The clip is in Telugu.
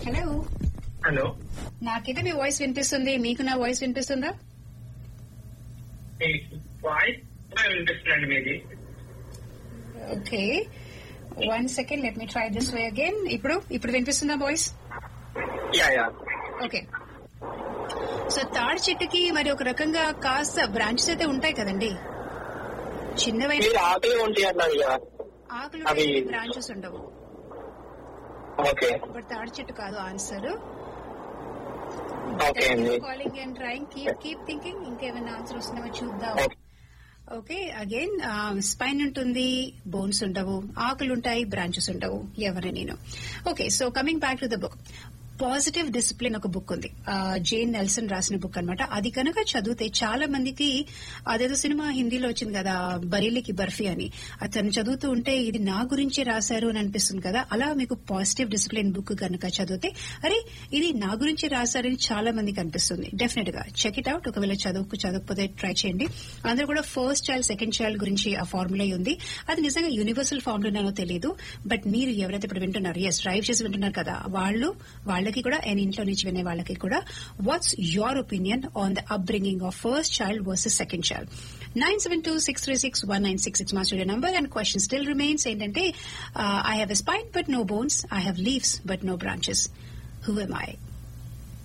హలో హలో నాకైతే మీ వాయిస్ వినిపిస్తుంది మీకు నా వాయిస్ వినిపిస్తుందా వాయిస్ వినిపిస్తుందండి మీది okay one second let me try this way again ఇప్పుడు ఇప్పుడు వినిపిస్తుందా voice yeah yeah okay so తాడి చెట్టుకి మరి ఒక రకంగా కాస్త బ్రాంచెస్ అయితే ఉంటాయి కదండి చిన్నవైన మీరు ఆకలి ఉంటాయి అన్నారు కదా ఆకులు అవి- బ్రాంచెస్ ఉండవు ఓకే బట్ తాడి చెట్టు కాదు ఆన్సర్ ఓకే అండి calling and trying keep keep thinking ఇంకేమైనా ఆన్సర్ వస్తుందేమో చూద్దాం ఓకే. ఓకే అగైన్ స్పైన్ ఉంటుంది బోన్స్ ఉండవు ఆకులు ఉంటాయి బ్రాంచెస్ ఉండవు ఎవరి నేను okay so coming back to the book positive discipline ఒక బుక్ ఉంది జేన్ నెల్సన్ రాసిన బుక్ అన్నమాట అది కనుక చదివితే చాలా మందికి అదేదో సినిమా హిందీలో వచ్చింది కదా బరీలికి బర్ఫీ అని అతను చదువుతూ ఉంటే ఇది నా గురించే రాశారు అని అనిపిస్తుంది కదా అలా మీకు పాజిటివ్ డిసిప్లిన్ బుక్ కనుక చదివితే అరే ఇది నా గురించి రాశారని చాలా మందికి అనిపిస్తుంది డెఫినెట్ గా చెక్ ఇట్ అవుట్ ఒకవేళ చదువుకు చదవకపోతే ట్రై చేయండి అందరూ కూడా ఫస్ట్ చైల్డ్ సెకండ్ చైల్డ్ గురించి ఆ ఫార్ములా ఉంది అది నిజంగా యూనివర్సల్ ఫార్ములానో తెలియదు బట్ మీరు ఎవరైతే ఇప్పుడు వింటున్నారు ఎస్ డ్రైవ్ చేసి వింటున్నారు కదా వాళ్ళు వాళ్ళకి కూడా అండ్ ఇంట్లో నుంచి వినే వాళ్ళకి కూడా what's your opinion on the upbringing of first child versus second child nine seven two six three six one nine six six మా studio number and question still remains ఏంటంటే I have a spine but no bones I have leaves but no branches who am I